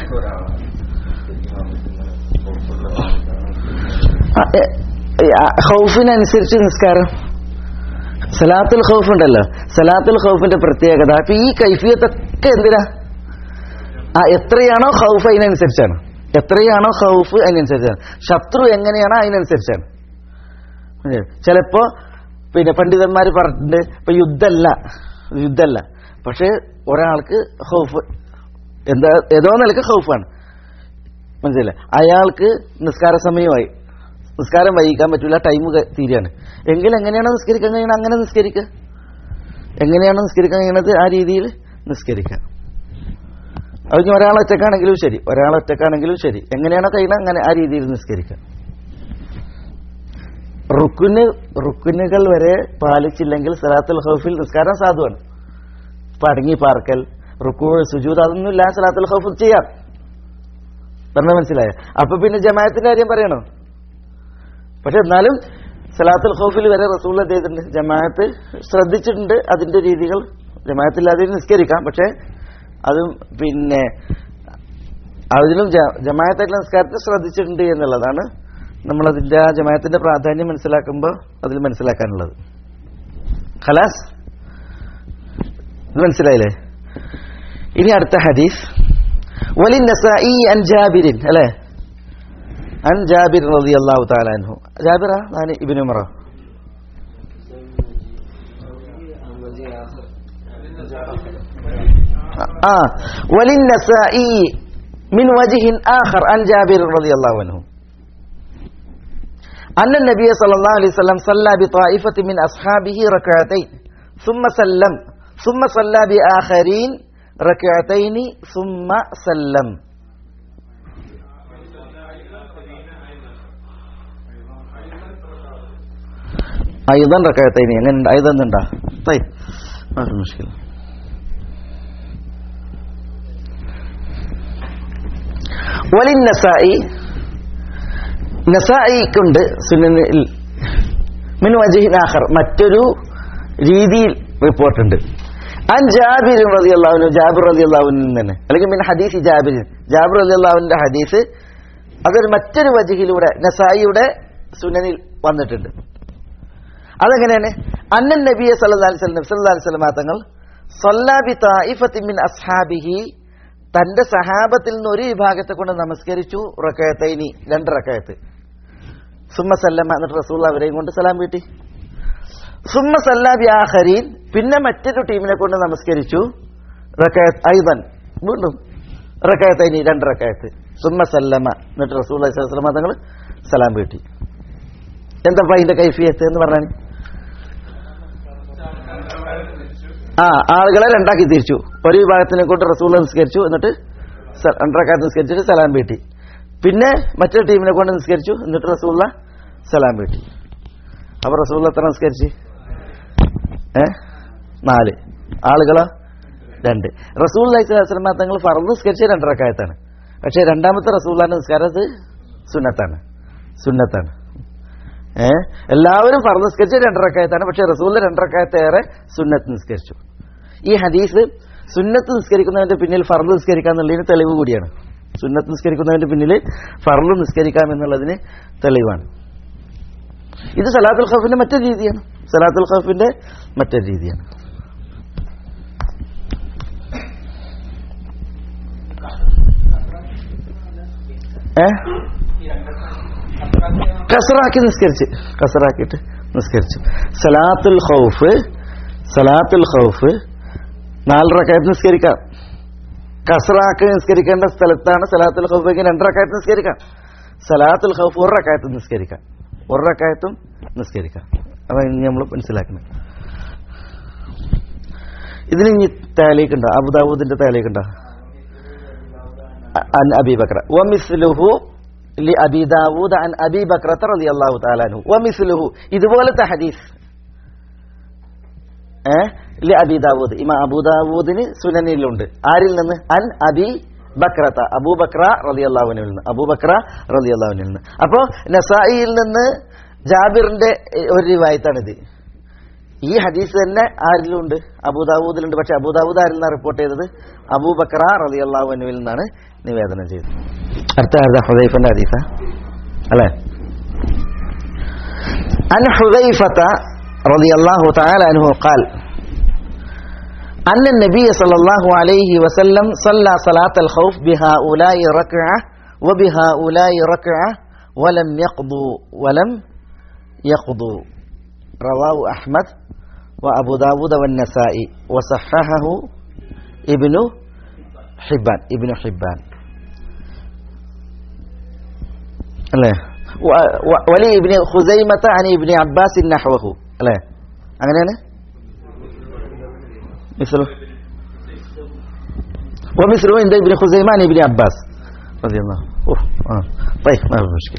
ആ, എ, എ, ആ, ഹൗഫിനനുസരിച്ച് നിസ്കാരം സലാത്തുൽ ഖൗഫ് ഉണ്ടല്ലോ സലാത്തുൽ ഖൗഫിന്റെ പ്രത്യേകത അപ്പൊ ഈ കൈഫിയത്തൊക്കെ എന്തിനാ ആ എത്രയാണോ ഹൗഫ് അതിനനുസരിച്ചാണ് എത്രയാണോ ഹൗഫ് അതിനനുസരിച്ചാണ് ശത്രു എങ്ങനെയാണോ അതിനനുസരിച്ചാണ് മനസ്സിലായോ? ചിലപ്പോ പിന്നെ പണ്ഡിതന്മാർ പറഞ്ഞിട്ടുണ്ട് ഇപ്പൊ യുദ്ധമല്ല യുദ്ധമല്ല പക്ഷെ ഒരാൾക്ക് ഹൗഫ് എന്താ ഏതോ നിലക്ക് ഹൗഫാണ് മനസ്സിലായില്ലേ അയാൾക്ക് നിസ്കാര സമയമായി നിസ്കാരം വൈകിക്കാൻ പറ്റില്ല ടൈം തീരെയാണ് എങ്കിൽ എങ്ങനെയാണോ നിസ്കരിക്കാൻ കഴിയണം അങ്ങനെ നിസ്കരിക്കുക എങ്ങനെയാണോ നിസ്കരിക്കാൻ കഴിയണത് ആ രീതിയിൽ നിസ്കരിക്കുക അതിന് ഒരാൾ ഒറ്റക്കാണെങ്കിലും ശരി ഒരാൾ ഒറ്റക്കാണെങ്കിലും ശരി എങ്ങനെയാണോ കഴിയണം അങ്ങനെ ആ രീതിയിൽ നിസ്കരിക്കുക റുക്കുന് റുക്കുനുകൾ വരെ പാലിച്ചില്ലെങ്കിൽ സലാത്തുൽ ഹൗഫിൽ നിസ്കാരം സാധുവാണ് പടങ്ങി പാർക്കൽ റുക്കു സുജൂദ് അതൊന്നും ഇല്ല സലാത്തുൽ ഹൗഫിൽ ചെയ്യാം പറഞ്ഞ മനസ്സിലായ അപ്പൊ പിന്നെ ജമാഅത്തിന്റെ കാര്യം പറയണോ പക്ഷെ എന്നാലും സലാത്തുൽ ഖൗഫിൽ വരെ റസൂൽ ചെയ്തിട്ടുണ്ട് ജമാഅത്ത് ശ്രദ്ധിച്ചിട്ടുണ്ട് അതിന്റെ രീതികൾ ജമാഅത്തില്ലാതെ നിസ്കരിക്കാം പക്ഷെ അതും പിന്നെ അതിലും ജ- ജമാഅത്തായിട്ടുള്ള നിസ്കാരത്തെ ശ്രദ്ധിച്ചിട്ടുണ്ട് എന്നുള്ളതാണ് നമ്മളതിന്റെ ആ ജമാഅത്തിന്റെ പ്രാധാന്യം മനസ്സിലാക്കുമ്പോൾ അതിൽ മനസ്സിലാക്കാനുള്ളത് ഖലാസ് ഇത് മനസ്സിലായില്ലേ ഇനി അടുത്ത ഹദീസ് വലിൻ നസായി അൻ ജാബിരിൻ അല്ലേ عن جابر رضي الله تعالى عنه جابر يعني ابن عمر آه وللنسائي من وجه آخر عن جابر رضي الله عنه أن النبي صلى الله عليه وسلم صلى بطائفة من أصحابه ركعتين ثم سلم ثم صلى بآخرين ركعتين ثم سلم أيضا ركعتين يعني أيضا نندا طيب ما في مشكلة وللنسائي നസായിക്കുണ്ട് സുനനിൽ മിൻ വജഹിൻ ആഖർ മറ്റൊരു രീതിയിൽ റിപ്പോർട്ടുണ്ട് അൻ ജാബിർ റളിയല്ലാഹു ജാബിർ റളിയല്ലാഹു തന്നെ അല്ലെങ്കിൽ മിൻ ഹദീസ് ജാബിർ ജാബിർ റളിയല്ലാഹുവിന്റെ ഹദീസ് അതൊരു മറ്റൊരു വജിഹിലൂടെ നസായിയുടെ സുനനിൽ വന്നിട്ടുണ്ട് അതെങ്ങനെയാണ് അന്നൻ നബിയെ സല്ലല്ലാഹു അലൈഹി വസല്ലം സല്ലല്ലാഹു അലൈഹി വസല്ലം തങ്ങൾ സല്ലാബി തായിഫത്തിൻ മിൻ അസ്ഹാബിഹി തന്റെ സഹാബത്തിൽ നിന്ന് ഒരു വിഭാഗത്തെ കൊണ്ട് നമസ്കരിച്ചു റക്കയത്തൈനി രണ്ട് റക്കയത്ത് സുമ്മ സല്ലമ എന്നിട്ട് റസൂൽ അവരെയും കൊണ്ട് സലാം വീട്ടി സുമ്മ സല്ലാബി ആഹരീൻ പിന്നെ മറ്റൊരു ടീമിനെ കൊണ്ട് നമസ്കരിച്ചു റക്കയത്ത് ഐതൻ വീണ്ടും റക്കയത്തൈനി രണ്ട് റക്കയത്ത് സുമ്മ സല്ലമ എന്നിട്ട് റസൂൽ അലൈഹി സ്വലമ തങ്ങൾ സലാം വീട്ടി എന്താ അതിന്റെ കൈഫിയത്ത് എന്ന് പറഞ്ഞാൽ ആ ആളുകളെ രണ്ടാക്കി തിരിച്ചു ഒരു വിഭാഗത്തിനെ കൊണ്ട് റസൂൽ നിസ്കരിച്ചു എന്നിട്ട് സ- രണ്ടരക്കാലത്ത് നിസ്കരിച്ചിട്ട് സലാം വീട്ടി പിന്നെ മറ്റൊരു ടീമിനെ കൊണ്ട് നിസ്കരിച്ചു എന്നിട്ട് റസൂള്ള സലാം വീട്ടി അപ്പൊ റസൂള്ള എത്ര നിസ്കരിച്ച് ഏ നാല് ആളുകളോ രണ്ട് റസൂൽ അലൈഹിസ്ലാം തങ്ങൾ ഫറന്ന് നിസ്കരിച്ച രണ്ടരക്കായത്താണ് പക്ഷെ രണ്ടാമത്തെ റസൂള്ളാന്റെ നിസ്കാരം അത് സുന്നത്താണ് സുന്നത്താണ് ഏ എല്ലാവരും ഫറന്ന് നിസ്കരിച്ച രണ്ടരക്കായത്താണ് പക്ഷെ റസൂലിന്റെ രണ്ടരക്കായത്ത് ഏറെ സുന്നത്ത് നിസ്കരിച്ചു ഈ ഹദീസ് സുന്നത്ത് നിസ്കരിക്കുന്നതിന്റെ പിന്നിൽ ഫർദ് നിസ്കരിക്കാം എന്നുള്ളതിന് തെളിവ് കൂടിയാണ് സുന്നത്ത് നിസ്കരിക്കുന്നതിന്റെ പിന്നിൽ ഫർദ് നിസ്കരിക്കാം എന്നുള്ളതിന് തെളിവാണ് ഇത് സലാത്തുൽ ഖഫിന്റെ മറ്റൊരു രീതിയാണ് സലാത്തുൽ ഖഫിന്റെ മറ്റൊരു രീതിയാണ് ഏ കസറാക്കി നിസ്കരിച്ച് കസറാക്കിയിട്ട് നിസ്കരിച്ചു സലാത്തുൽ ഖൗഫ് സലാത്തുൽ ഖൗഫ് നാലരക്കായത്ത് നിസ്കരിക്കാം കസറാക്കി നിസ്കരിക്കേണ്ട സ്ഥലത്താണ് സലാത്തുൽ ഖൗഫേക്ക് രണ്ടരക്കായത്ത് നിസ്കരിക്കാം സലാത്തുൽ ഖൗഫ് ഒരക്കായത്ത് നിസ്കരിക്കാം ഒരക്കായത്തും നിസ്കരിക്കാം അതാണ് ഇനി നമ്മൾ മനസ്സിലാക്കുന്നത് ഇതിന് ഇനി തേലേക്കുണ്ടോ അബുദാബൂദിന്റെ തേലേക്കുണ്ടോ عن أبي بكر ومثله لأبي داود عن أبي بكرة رضي الله تعالى عنه ومثله ഇതുപോലത്തെ ഹദീസ് ഏ ലി അബി ദാവൂദ് ഇമാ അബൂ ദാവൂദിന് സുനനിലുണ്ട് ആരിൽ നിന്ന് അൻ അബി ബക്രത്ത അബൂ ബക്ര റളിയല്ലാഹുവിനിൽ നിന്ന് അബൂ ബക്ര റളിയല്ലാഹുവിനിൽ നിന്ന് അപ്പോ നസായിയിൽ നിന്ന് ജാബിറിന്റെ എ, ഒരു റിവായത്താണിത് ഈ ഹദീസ് തന്നെ ആരിലുണ്ട് അബൂദാവൂദിലുണ്ട് പക്ഷെ അബൂദാവൂദ് ആരിൽ നിന്നാണ് റിപ്പോർട്ട് ചെയ്തത് അബൂബക്ര റളിയല്ലാഹു അൻഹുവിൽ നിന്നാണ് നിവേദനം ചെയ്തത് അടുത്ത ആരുടെ ഹുദൈഫന്റെ ഹദീസ അല്ലേ عن حذيفة رضي الله تعالى عنه قال أن النبي صلى الله عليه وسلم صلى صلاة الخوف بهؤلاء ركعة وبهؤلاء ركعة ولم يقضوا ولم يقضوا رواه أحمد وأبو داود والنسائي وصححه ابن حبان ابن حبان അല്ലേ വ- വ- വലി ഇബ്നി ഖുസൈമത്ത അനി ഇബ്നി അബ്ബാസ് നഹ്വഹു അല്ലേ അങ്ങനെയാണ് മിസ്ലു ومثله عند ابن خزيمة عن ابن عباس رضي الله أوه. آه. طيب ما في مشكلة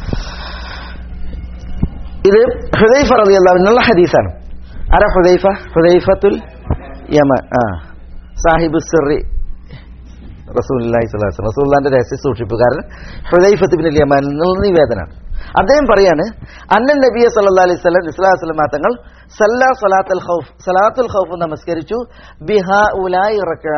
ഇത് ഹുദൈഫ റളിയല്ലാഹു അൻഹുള്ള ഹദീസാണ് ആരാ ഹുദൈഫ ഹുദൈഫത്തുൽ യമ ആ സാഹിബ് സിറി റസൂലുള്ളാഹി സ്വല്ലല്ലാഹു അലൈഹി വസല്ലം റസൂലുള്ളാഹിന്റെ രഹസ്യ സൂക്ഷിപ്പുകാരൻ ഹുദൈഫത്ത് ബിൻ യമാൻ എന്നുള്ള നിവേദനമാണ് അദ്ദേഹം പറയാണ് അന്നൻ നബിയെ സല്ലല്ലാഹു അലൈഹി വസല്ലം ഇസ്ലാഹു വസല്ലം തങ്ങൾ സല്ലാ സലാത്തുൽ ഖൗഫ് സലാത്തുൽ ഖൗഫ് നമസ്കരിച്ചു ബിഹാ ഉലായി റക്അ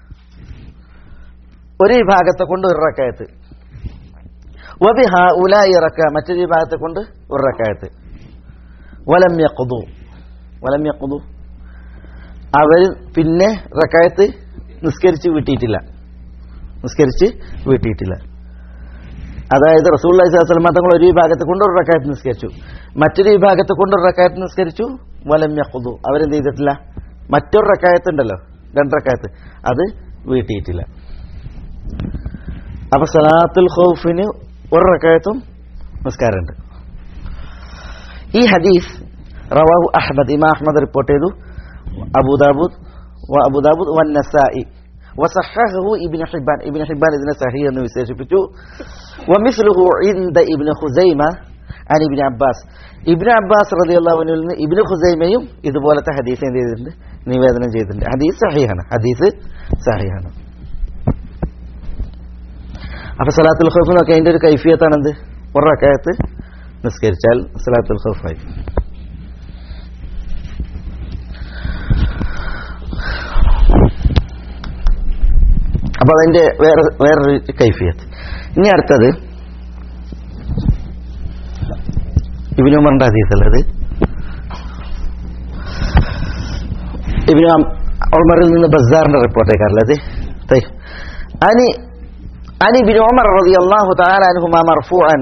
ഒരു വിഭാഗത്തെ കൊണ്ട് ഒരു റക്കയത്ത് വബിഹ ഉലായി റക്ക മറ്റൊരു വിഭാഗത്തെ കൊണ്ട് ഒരു റക്കയത്ത് വലം യഖുദു വലം യഖുദു അവർ പിന്നെ റക്കായത്ത് നിസ്കരിച്ച് വീട്ടിയിട്ടില്ല നിസ്കരിച്ച് വീട്ടിയിട്ടില്ല അതായത് റസൂൽ അലൈഹിസ്ലാം തങ്ങൾ ഒരു വിഭാഗത്തെ കൊണ്ട് ഒരു റക്കായത്ത് നിസ്കരിച്ചു മറ്റൊരു വിഭാഗത്തെ കൊണ്ട് ഒരു റക്കായത്ത് നിസ്കരിച്ചു വലം യഖുദു അവരെന്ത് ചെയ്തിട്ടില്ല മറ്റൊരു റക്കായത്ത് ഉണ്ടല്ലോ രണ്ട് റക്കായത്ത് അത് വീട്ടിയിട്ടില്ല അപ്പൊ സലാത്തുൽ ഖൗഫിന് ഒരു റക്കായത്തും നിസ്കാരമുണ്ട് ഈ ഹദീസ് റവാഹു അഹ്മദ് ഇമാ അഹ്മദ് റിപ്പോർട്ട് ചെയ്തു അബൂദാബൂദ് വ അബൂദാബൂദ് വൻ നസായി വസഹഹു ഇബ്നു ഹിബ്ബാൻ ഇബ്നു ഹിബ്ബാൻ ഇതിനെ സഹീഹ് എന്ന് വിശേഷിപ്പിച്ചു വമിസ്ലുഹു ഇൻദ ഇബ്നു ഖുസൈമ അൻ ഇബ്നു അബ്ബാസ് ഇബ്നു അബ്ബാസ് റളിയല്ലാഹു അൻഹുവിൽ നിന്ന് ഇബ്നു ഖുസൈമയും ഇതുപോലത്തെ ഹദീസ് എന്ത് ചെയ്തിട്ടുണ്ട് നിവേദനം ചെയ്തിട്ടുണ്ട് ഹദീസ് സഹീഹാണ് ഹദീസ് സഹീഹാണ് അപ്പൊ സലാത്തുൽ ഖൗഫ് നോക്കി അതിന്റെ ഒരു കൈഫിയത്താണെന്ത് ഒരു റക്കായത്ത് നിസ്കരിച്ചാൽ സലാത്തുൽ ഖൗഫായി അപ്പൊ അതിന്റെ വേറെ വേറൊരു കൈഫിയത്ത് ഇനി അടുത്തത് ഇബിനു ഉമറിന്റെ ഹദീസല്ലേ അത് ഇബിനു ഉമറിൽ നിന്ന് ബസാറിന്റെ റിപ്പോർട്ടേക്കാരല്ലേ അത് طيب أني أني بن عمر رضي الله تعالى عنهما مرفوعا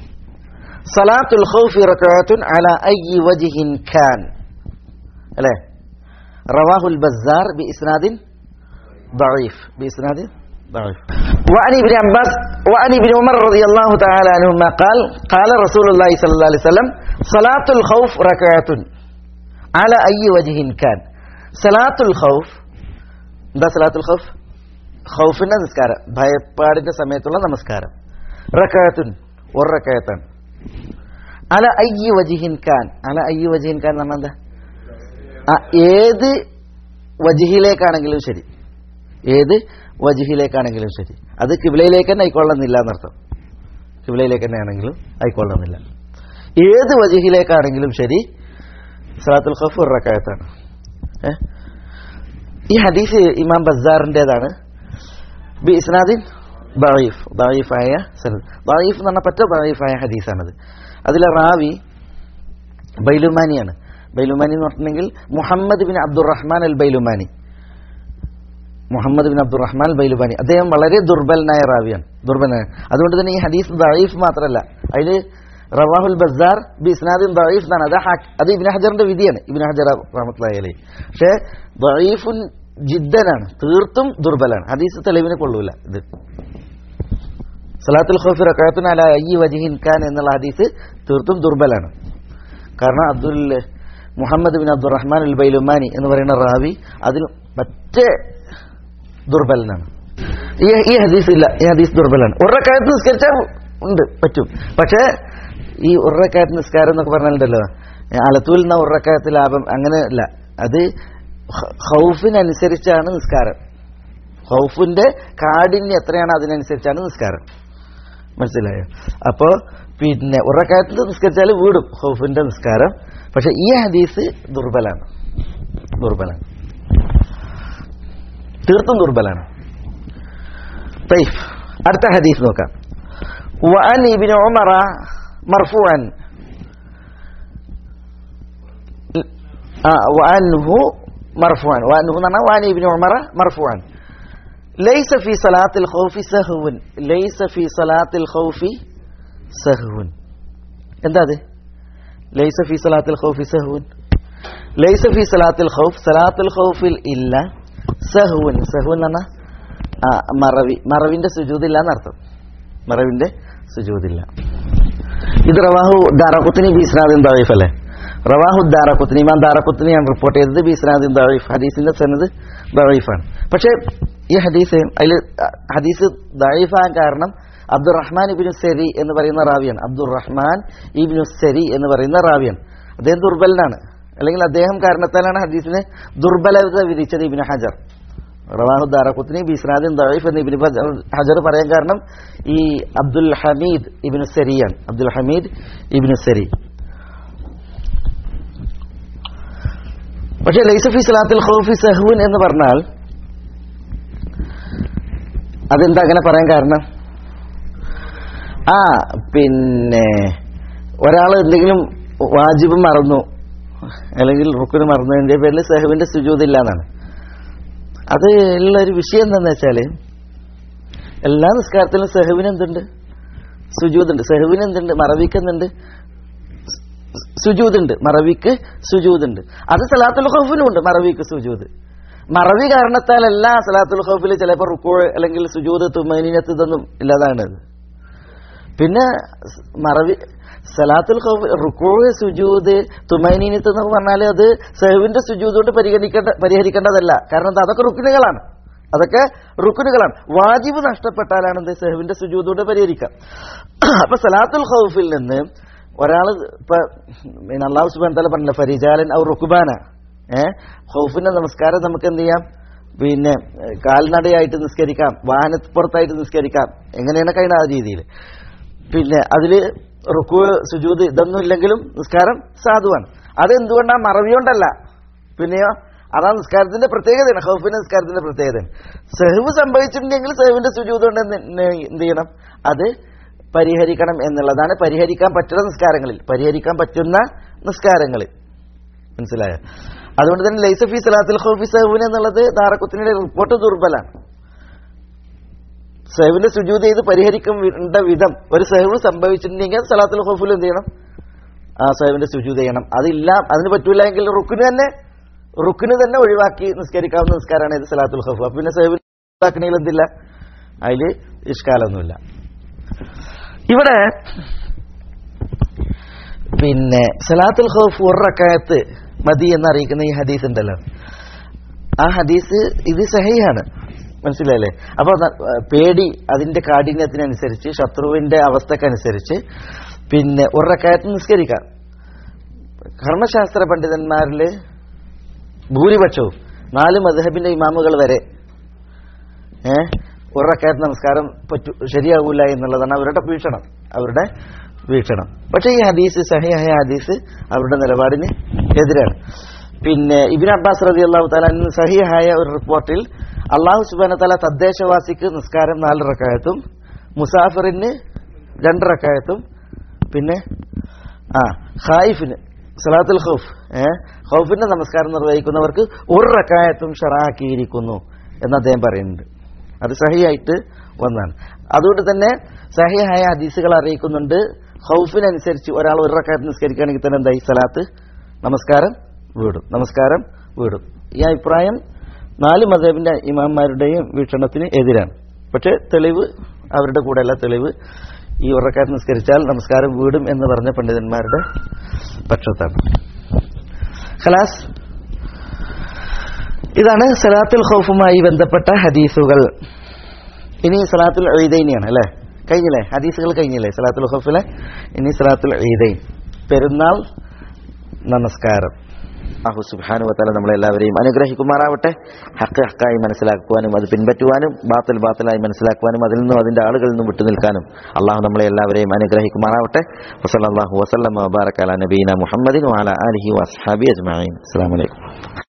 صلاة الخوف ركعة على أي وجه كان لا رواه البزار بإسناد ضعيف بإسناد ضعيف وعن ابن عباس وعن ابن عمر رضي الله تعالى عنهما قال قال رسول الله صلى الله عليه وسلم صلاة الخوف ركعة على أي وجه كان صلاة الخوف എന്താ സലാത്തുൽ ഖൗഫ് ഖൗഫിന്റെ നിസ്കാരം ഭയപ്പാടിന്റെ സമയത്തുള്ള നമസ്കാരം റക്കായത്തുൻ ഒരു റക്കായത്താണ് അല അയ്യ വജിഹിൻ ഖാൻ അല അയ്യ വജിഹിൻ ഖാൻ എന്ന് പറഞ്ഞാൽ എന്താ ആ, ഏത് വജിഹിലേക്കാണെങ്കിലും ശരി ഏത് വജിഹിലേക്കാണെങ്കിലും ശരി അത് കിബിലയിലേക്ക് തന്നെ ആയിക്കൊള്ളുന്നില്ല എന്നർത്ഥം കിബിലയിലേക്ക് തന്നെ ആണെങ്കിലും ആയിക്കൊള്ളുന്നില്ല ഏത് വജിഹിലേക്കാണെങ്കിലും ശരി സലാത്തുൽ ഖഫ് ഒരു റക്കായത്താണ് ഏ? ഈ ഹദീസ് ഇമാം ബസാറിൻ്റെതാണ് ബി ഇസ്നാദിൻ ദായിഫ് ദായിഫായ സനദ് ദായിഫ് എന്ന് പറഞ്ഞാൽ പറ്റ ദായിഫായ ഹദീസാണത് അതിലെ റാവി ബൈലുമാനിയാണ് ബൈലുമാനി എന്ന് പറഞ്ഞിട്ടുണ്ടെങ്കിൽ Muhammad bin Abdurrahman al Baylamani Muhammad bin Abdurrahman al Baylamani അദ്ദേഹം വളരെ ദുർബലനായ റാവിയാണ് ദുർബലനായ അതുകൊണ്ട് തന്നെ ഈ ഹദീസ് ദായിഫ് മാത്രമല്ല അതിൽ റവാഹുൽ ബസാർ ബി ഇസ്നാദിൻ ദായിഫ് എന്നാണ് അത് ഹാ- അത് ഇബിൻ ഹജറിന്റെ വിധിയാണ് ഇബിൻ ഹജർ റഹമത്തുള്ളി പക്ഷേ ദായിഫുൻ ജിദ്ദനാണ് തീർത്തും ദുർബലാണ് ഹദീസ് തെളിവിനെ കൊള്ളൂല ഇത് സലാത്തുൽ ഖൗഫ് റക്കാത്തുൻ അല അയ്യി വജിഹിൻ ഖാൻ എന്നുള്ള ഹദീസ് തീർത്തും ദുർബലാണ് കാരണം Abdul Muhammad bin Abdurrahman al Baylamani എന്ന് പറയുന്ന റാവി അതിൽ മറ്റേ ദുർബലനാണ് ഈ ഈ ഹദീസ് ഇല്ല ഈ ഹദീസ് ദുർബലാണ് ഉറക്കായത്ത് നിസ്കരിച്ചാൽ ഉണ്ട് പറ്റും പക്ഷേ ഈ ഉറക്കായത്ത് നിസ്കാരം എന്നൊക്കെ പറഞ്ഞാലുണ്ടല്ലോ അലത്തൂൽ എന്ന ഉറക്കായത്ത് ലാഭം അങ്ങനെ അല്ല അത് ഹ- ഹൗഫിനനുസരിച്ചാണ് നിസ്കാരം ഹൗഫിന്റെ കാഠിന്യം എത്രയാണ് അതിനനുസരിച്ചാണ് നിസ്കാരം മനസ്സിലായോ അപ്പോ പിന്നെ ഉറക്കായത്തിൽ നിസ്കരിച്ചാൽ വീടും ഹൗഫിന്റെ നിസ്കാരം പക്ഷെ ഈ ഹദീസ് ദുർബലാണ് ദുർബലാണ് തീർത്തും ദുർബലാണ് طيب അടുത്ത ഹദീസ് നോക്കാം وعن ابن عمر مرفوعا آه وعنه مرفوعا وعنه نعم وعن ابن عمر مرفوعا ليس في صلاة الخوف سهو ليس في صلاة الخوف سهو എന്താ അത് ലൈസ ഫി സലാത്തിൽ ഖൗഫി സഹുൻ ലൈസ ഫി സലാത്തിൽ ഖൗഫ് സലാത്തുൽ ഖൗഫിൽ ഇല്ല സഹുൻ സഹുൻ എന്ന് പറഞ്ഞാൽ ആ മറവി മറവിന്റെ സുജൂദില്ല എന്നർത്ഥം മറവിന്റെ സുജൂദില്ല ഇത് റവാഹു ദാറഖുത്തിനി ബി ഇസ്നാദിൻ ദായിഫ് അല്ലേ റവാഹു ദാറഖുത്തിനി ഇമാം ദാറഖുത്തിനിയാണ് റിപ്പോർട്ട് ചെയ്തത് ബി ഇസ്നാദിൻ ദായിഫ് ഹദീസിന്റെ സനത് ദായിഫാണ് പക്ഷേ ഈ ഹദീസ് അതിൽ ഹദീസ് ദായിഫാൻ കാരണം അബ്ദുറഹ്മാൻ ഇബിനു സെരി എന്ന് പറയുന്ന റാവിയാണ് അബ്ദുറഹ്മാൻ ഇബിനു സെരി എന്ന് പറയുന്ന റാവിയാണ് അദ്ദേഹം ദുർബലനാണ് അല്ലെങ്കിൽ അദ്ദേഹം കാരണത്താലാണ് ഹദീസിന് ദുർബലത വിധിച്ചത് ഇബിന് ഹജർ റവാഹു ദാറഖുത്തിനി ബിസ്നാദിൻ ദഈഫ് എന്ന് ഇബ്നു ഹജർ പറയാൻ കാരണം ഈ അബ്ദുൽ ഹമീദ് ഇബ്നു സരിയാണ് അബ്ദുൽ ഹമീദ് ഇബ്നു സരി പക്ഷേ ലൈസഫി സലാത്തുൽ ഖൗഫി സഹ്വുൻ എന്ന് പറഞ്ഞാൽ അതെന്താ അങ്ങനെ പറയാൻ കാരണം ആ പിന്നെ ഒരാൾ എന്തെങ്കിലും വാജിബ് മറന്നു അല്ലെങ്കിൽ റുക്കിന് മറന്നതിന്റെ പേരിൽ സഹുവിന്റെ സുജൂതില്ല എന്നാണ് അത് ഉള്ള ഒരു വിഷയം എന്താണെന്ന് വെച്ചാൽ എല്ലാ നിസ്കാരത്തിലും സെഹുവിന് എന്തുണ്ട് സുജൂതുണ്ട് സെഹുവിന് എന്തുണ്ട് മറവിക്ക് എന്തുണ്ട് സുജൂതുണ്ട് മറവിക്ക് സുജൂതുണ്ട് അത് സലാത്തുൽ ഖൗഫിനും ഉണ്ട് മറവിക്ക് സുജൂത് മറവി കാരണത്താൽ എല്ലാ സലാത്തുൽ ഖൗഫിൽ ചിലപ്പോൾ റുക്കോ അല്ലെങ്കിൽ സുജൂത് തുമനീനത്ത് ഇതൊന്നും ഇല്ലാതാണത് പിന്നെ സ് മറവി സലാത്തുൽ ഖൗഫ് റുക്കോ സുജൂദ് തുമൈനീനത്ത് എന്നൊക്കെ പറഞ്ഞാൽ അത് സെഹുവിന്റെ സുജൂദ് കൊണ്ട് പരിഗണിക്കേണ്ട പരിഹരിക്കേണ്ടതല്ല കാരണം എന്താ അതൊക്കെ റുക്കിനുകളാണ് അതൊക്കെ റുക്കുനുകളാണ് വാജിബ് നഷ്ടപ്പെട്ടാലാണ് എന്ത് സെഹുവിന്റെ സുജൂദ് കൊണ്ട് പരിഹരിക്കാം അപ്പൊ സലാത്തുൽ ഖൗഫിൽ നിന്ന് ഒരാൾ ഇപ്പൊ പിന്നെ അള്ളാഹു സുബാൻ തല പറഞ്ഞില്ല ഫരിജാലൻ ഔ റുക്കുബാന ഏഹ് ഖൗഫിന്റെ നമസ്കാരം നമുക്ക് എന്ത് ചെയ്യാം പിന്നെ ഏഹ്, കാൽനടയായിട്ട് നിസ്കരിക്കാം വാഹനപ്പുറത്തായിട്ട് നിസ്കരിക്കാം എങ്ങനെയാണ് കഴിഞ്ഞ ആ രീതിയിൽ പിന്നെ അതില് റുക്കു സുജൂദ് ഇതൊന്നും ഇല്ലെങ്കിലും നിസ്കാരം സാധുവാണ് അതെന്തുകൊണ്ടാണ് മറവിയോണ്ടല്ല പിന്നെയോ അതാ നിസ്കാരത്തിന്റെ പ്രത്യേകതയാണ് ഹൗഫിന്റെ നിസ്കാരത്തിന്റെ പ്രത്യേകതയാണ് സെഹവ് സംഭവിച്ചിട്ടുണ്ടെങ്കിൽ സെഹവിന്റെ സുജൂത് കൊണ്ട് എന്ത് എന്ത് ചെയ്യണം അത് പരിഹരിക്കണം എന്നുള്ളതാണ് പരിഹരിക്കാൻ പറ്റുന്ന നിസ്കാരങ്ങളിൽ പരിഹരിക്കാൻ പറ്റുന്ന നിസ്കാരങ്ങളിൽ മനസ്സിലായോ അതുകൊണ്ട് തന്നെ ലൈസഫി സലാത്തുൽ ഖൗഫി സെഹവിന് എന്നുള്ളത് ദാറക്കുത്തിന്റെ റിപ്പോർട്ട് ദുർബലാണ് സെഹവിന്റെ സുജൂത് ചെയ്ത് പരിഹരിക്കേണ്ട വിധം ഒരു സെഹവ് സംഭവിച്ചിട്ടുണ്ടെങ്കിൽ സലാത്തുൽ ഖൗഫിൽ എന്ത് ചെയ്യണം ആ സെഹവിന്റെ സുജൂത് ചെയ്യണം അതില്ല അതിന് പറ്റൂല എങ്കിൽ റുക്കിന് തന്നെ റുക്കിന് തന്നെ ഒഴിവാക്കി നിസ്കരിക്കാവുന്ന നിസ്കാരമാണ് ഇത് സലാത്തുൽ ഖൗഫ് അപ്പൊ പിന്നെ സെഹവിൽ ഒഴിവാക്കണമെങ്കിൽ എന്തില്ല അതിൽ ഇഷ്കാലൊന്നുമില്ല ഇവിടെ പിന്നെ സലാത്തുൽ ഖൗഫ് ഒറക്കായത്ത് മതി എന്നറിയിക്കുന്ന ഈ ഹദീസ് ഉണ്ടല്ലോ ആ ഹദീസ് ഇത് സഹിയാണ് മനസ്സിലായില്ലേ അപ്പൊ ന- പേടി അതിന്റെ കാഠിന്യത്തിനനുസരിച്ച് ശത്രുവിന്റെ അവസ്ഥക്കനുസരിച്ച് പിന്നെ ഒറക്കായത്ത് നിസ്കരിക്കാം കർമ്മശാസ്ത്ര പണ്ഡിതന്മാരില് ഭൂരിപക്ഷവും നാല് മധുഹബിന്റെ ഇമാമുകൾ വരെ ഏ ഒരക്കാത്ത നമസ്കാരം പറ്റു ശരിയാകൂല എന്നുള്ളതാണ് അവരുടെ വീക്ഷണം അവരുടെ വീക്ഷണം പക്ഷേ ഈ ഹദീസ് സഹിയായ ഹദീസ് അവരുടെ നിലപാടിന് എതിരാണ് പിന്നെ ഇബിൻ അബ്ബാസ് റതി അള്ളാഹു താല സഹിയായ ഒരു റിപ്പോർട്ടിൽ അള്ളാഹു സുബാന താല തദ്ദേശവാസിക്ക് നിസ്കാരം നാല് റക്കായത്തും മുസാഫിറിന് രണ്ട് റക്കായത്തും പിന്നെ ആ ഖായിഫിന് സലാത്തുൽ ഖൗഫ് ഏ ഖൗഫിന്റെ നമസ്കാരം നിർവഹിക്കുന്നവർക്ക് ഒരു റക്കായത്തും ഷറാക്കിയിരിക്കുന്നു എന്ന് അദ്ദേഹം പറയുന്നുണ്ട് അത് സഹിയായിട്ട് വന്നാണ് അതുകൊണ്ട് തന്നെ സഹിയായ ഹദീസുകൾ അറിയിക്കുന്നുണ്ട് ഖൗഫിനനുസരിച്ച് ഒരാൾ ഒരു റക്കായത്ത് നിസ്കരിക്കുകയാണെങ്കിൽ തന്നെ എന്തായി സലാത്ത് നമസ്കാരം വീടും നമസ്കാരം വീടും ഈ അഭിപ്രായം നാല് മതേബിന്റെ ഇമാന്മാരുടെയും വീക്ഷണത്തിന് എതിരാണ് പക്ഷെ തെളിവ് അവരുടെ കൂടെയല്ല തെളിവ് ഈ ഉറക്കാറ്റ് നിസ്കരിച്ചാൽ നമസ്കാരം വീടും എന്ന് പറഞ്ഞ പണ്ഡിതന്മാരുടെ പക്ഷത്താണ് ഖലാസ് ഇതാണ് സലാത്തുൽ ഖൗഫുമായി ബന്ധപ്പെട്ട ഹദീസുകൾ ഇനി സലാത്തുൽ ഈദൈനിയാണ് അല്ലേ കഴിഞ്ഞില്ലേ ഹദീസുകൾ കഴിഞ്ഞില്ലേ സലാത്തുൽ ഖൗഫിലെ ഇനി സലാത്തുൽ ഈദൈൻ പെരുന്നാൾ നമസ്കാരം അഹു സുബാനു വത്താല നമ്മളെല്ലാവരെയും അനുഗ്രഹിക്കുമാറാവട്ടെ ഹക്ക് ഹക്കായി മനസ്സിലാക്കുവാനും അത് പിൻപറ്റുവാനും ബാത്തൽ ബാത്തലായി മനസ്സിലാക്കുവാനും അതിൽ നിന്നും അതിന്റെ ആളുകളിൽ നിന്നും വിട്ടുനിൽക്കാനും അള്ളാഹു നമ്മളെ എല്ലാവരെയും അനുഗ്രഹിക്കുമാറാവട്ടെ വസല്ലാഹു വസ്ലം വബാറക്കാല നബീന മുഹമ്മദിൻ വാല അലഹി വസ്ഹാബി അജ്മാൻ അസ്സാം വലൈക്കും